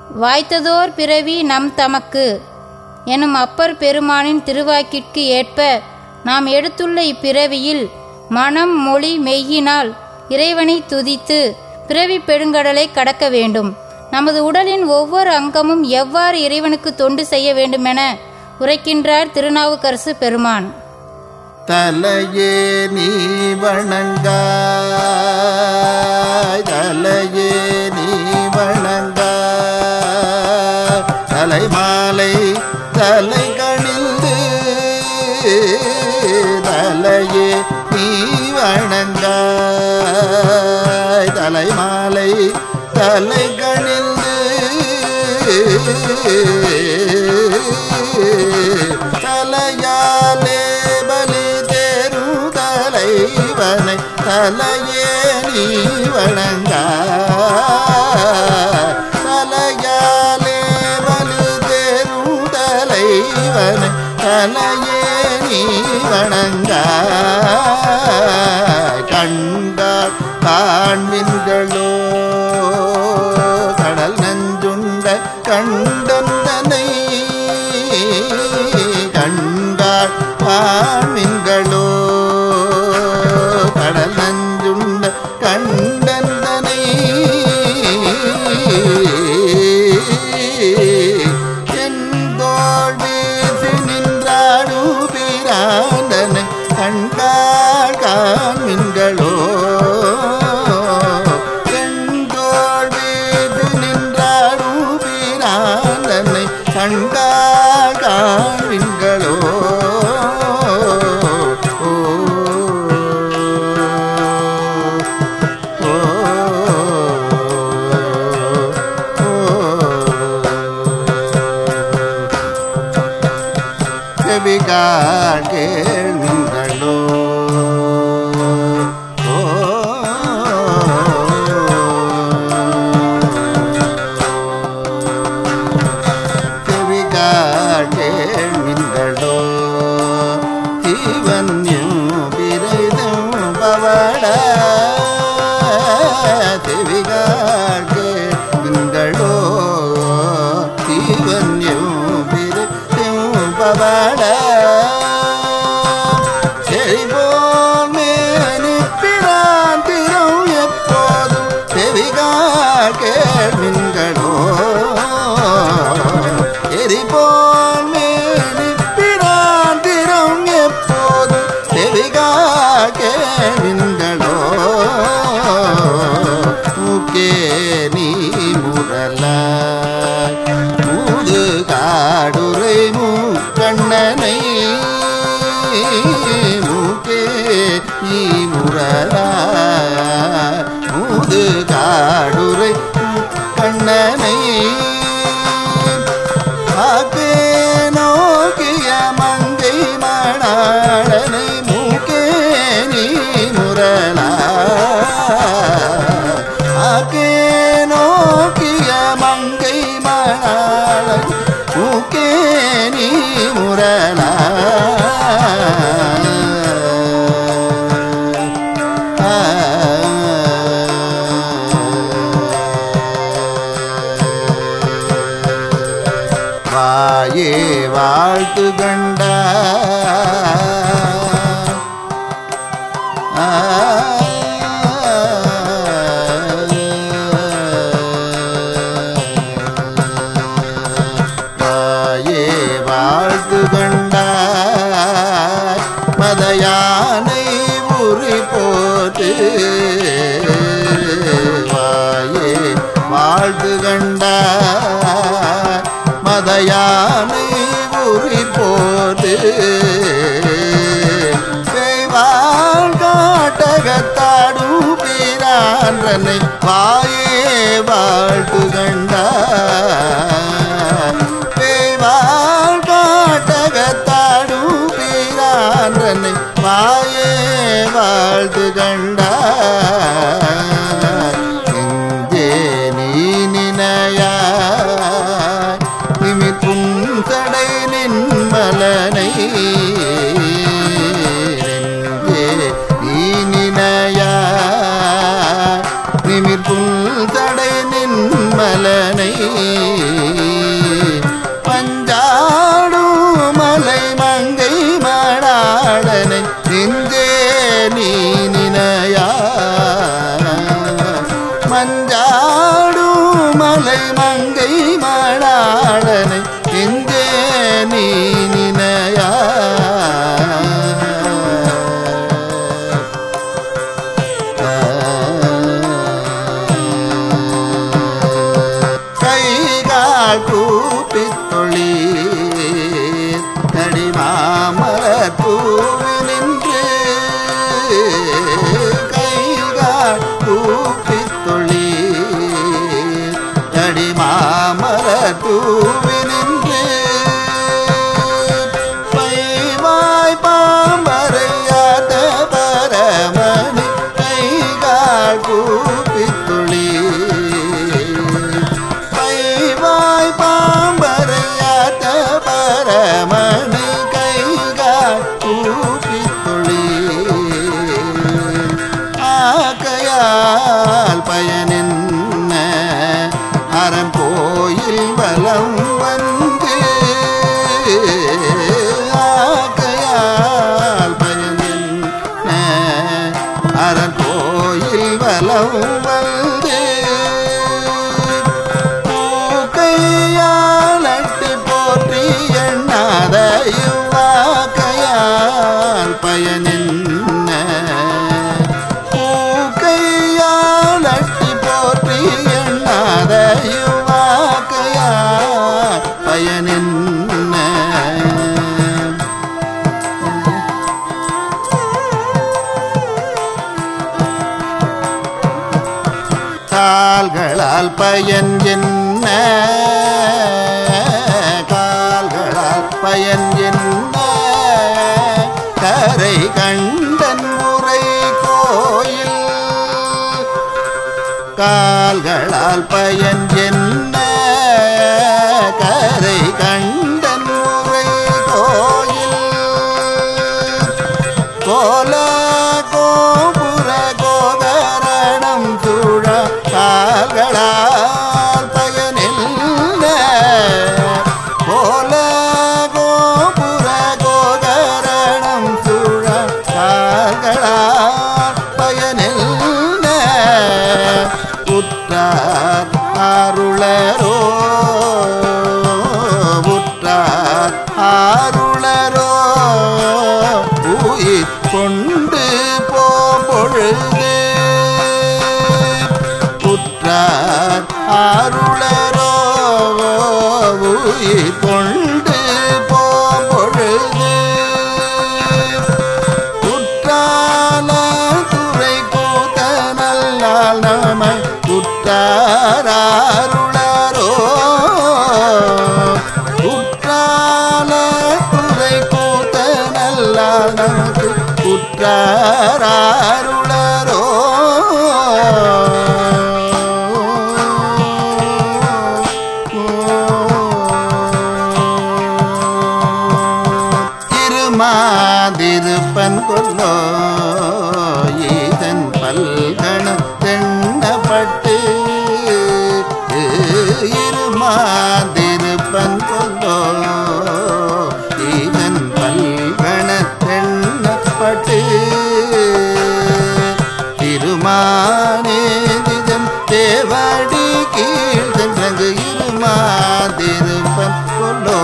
வாய்த்ததோர் பிறவி நம் தமக்கு எனும் அப்பர் பெருமானின் திருவாக்கிற்கு ஏற்ப நாம் எடுத்துள்ள இப்பிறவியில் மனம் மொழி மெய்யினால் இறைவனை துதித்து பிறவி பெருங்கடலை கடக்க வேண்டும் நமது உடலின் ஒவ்வொரு அங்கமும் எவ்வாறு இறைவனுக்கு தொண்டு செய்ய வேண்டுமென உரைக்கின்றார் திருநாவுக்கரசு பெருமான் தலையே நீ வணங்காய் தலையே நீ வணங்காய் தலைமாலை தலை கணிந்து தலையே நீ வணங்காய் தலைமாலை தலை கணிந்து தலையாலே பலி தேரும் தலைவனை தலையே நீ வணங்க தலையாலே பலி தேரும் தலைவனை தலையே நீ வணங்க கண்டால் காண்மின்களோ கடல் நஞ்சுண்ட கண்டந்தனை கண்டாள் பாமின்களோ கடல் நஞ்சுண்ட கண்டந்தனை எந்தோள் வீசி நின்றாடு பிராண்டனை கண்டாள் காண்மின்களோ எந்தோள் வீசி நின்றாடு பிராண்டனை கண்டாள் காண்மின்களோ செவிகால் கேள்விங்களோ செவிகால் கேள்விங்களோ தீவன்யம் விரைதும் பவட செவிகால் கேள்விங்களோ தீவன்யம் விரைதும் பவட செழிபோல் மேனிப்பிரான் திரும் எப்போதும் செவிகால் கேள்விங்களோ எரிபோல் மேனிப்பிரான் திரும் எப்போதும் செவிகால் கேள்விங்களோ மூக்கே நீ முரலாய் மூது காடுரை மூக்கண்ணனை மூக்கே நீ முரலாய் மூது காடுரை கண்ணனை ஆக்கே நோக்கிய மங்கை மணாளனை மூக்கே நீ முரலா ஆக்கே நோக்கிய மங்கை மணாளன் மூக்கே நீ முரலா வாயே வாழ்த்து கண்ட வாயே வாழ்த்து கண்ட மதயானை உரி போட்டு வாயே வாழ்த்து கண்ட மதயானை உரி போது செய்வாள் காட்டகத்தாடும் பீரான்றனை வாயே வாழ்த்து கண்டார் பேய்வாள் காட்டகத்தாடும் பீரான்றனை வாயே வாழ்த்து கண்டார் எங்கே நீ நினையாய் நிமித்தும் சடை நின்மலனை எங்கே நீ நினையாய் நிமித்தும் சடை நின்மலனை பஞ்சாடும் மலை மங்கை மணாளனை நெஞ்சே நீ நினையா மஞ்சாடும் மலை மங்கை மணாளனை நெஞ்சே நீ நினையா கைகால் கூப்பித் தொழீர் தடிமாமலர் பூவி நின்று கைகால் கூப்பித் தொழீர் தடிமாமலர் பூவி நின்று பைவாய் பாம்பரையாத பரமணி கைகால் கூப்பித் தொழீர் பைவாய் பாம்பரையாத பரமணி கைகால் கூப்பித் தொழீர் ஆக்கையால் பயனின்ன அரண் கோயில் வலம் வந்து ஆக்கையால் பயனின்ன அரண் கோயில் வலம் வந்து கையாலட்டி போற்றி எண்ணாத இவ்வாக்கையால் பயனின்ன கையாலட்டி போற்றி எண்ணாத இவ்வாக்கையால் பயனின்ன கால்களால் பயன் என்ன கால்களால் பயன் என்ன கரை கண்டன் உரை கோயில் கால்களால் பயன் என்ன கரை கண்டன் உரை கோயில் கோல கோபுர கோகரணம் சூழ கால்களால் பயனில்ல கோல கோபுர கோகரணம் சூழ கால்களால் பயனில்ல உற்றார் அருளரோ உற்றார் ஆருளரோ உயிர் கொண்டு போம்பொழுது உற்றார் ஆருளரோ உயிர் கொண்டு போம்பொழுது குற்றால துறை கூத்த நல்லால் நம குற்றாருளரோ குற்றால துறை கூத்த நல்லால் நமக்கு குற்றாருளரோ திருமாதிருப்பன் கொல்லோ ஈதன் பல்கண தெண்ணப்பட்டு இருமாதிருப்பன் கொல்லோ ஈதன் பல்கண தெண்ணப்பட்டு திருமானேதிதன் தேவாடி கீழ் சென்றங்கு இருமாதிருப்பன் கொல்லோ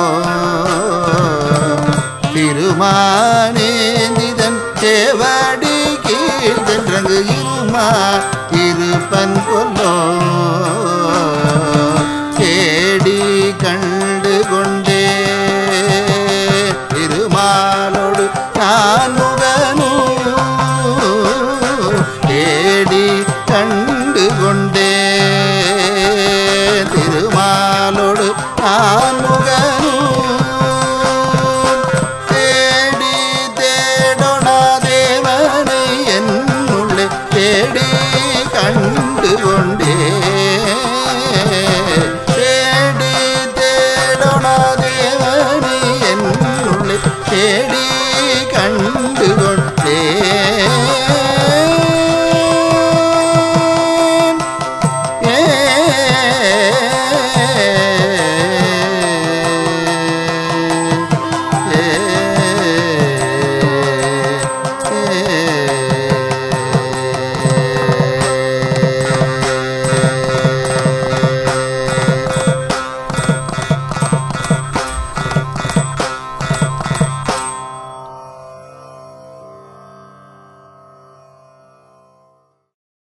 திருமானேந்திதன் தேவாடி கீழ் சென்றங்கு இருமா இருப்பன் கொல்லோ தேடி கண்டு கொண்டே திருமாலோடு நான் முகனு தேடி கண்டு கொண்டே திருமாலோடு நான்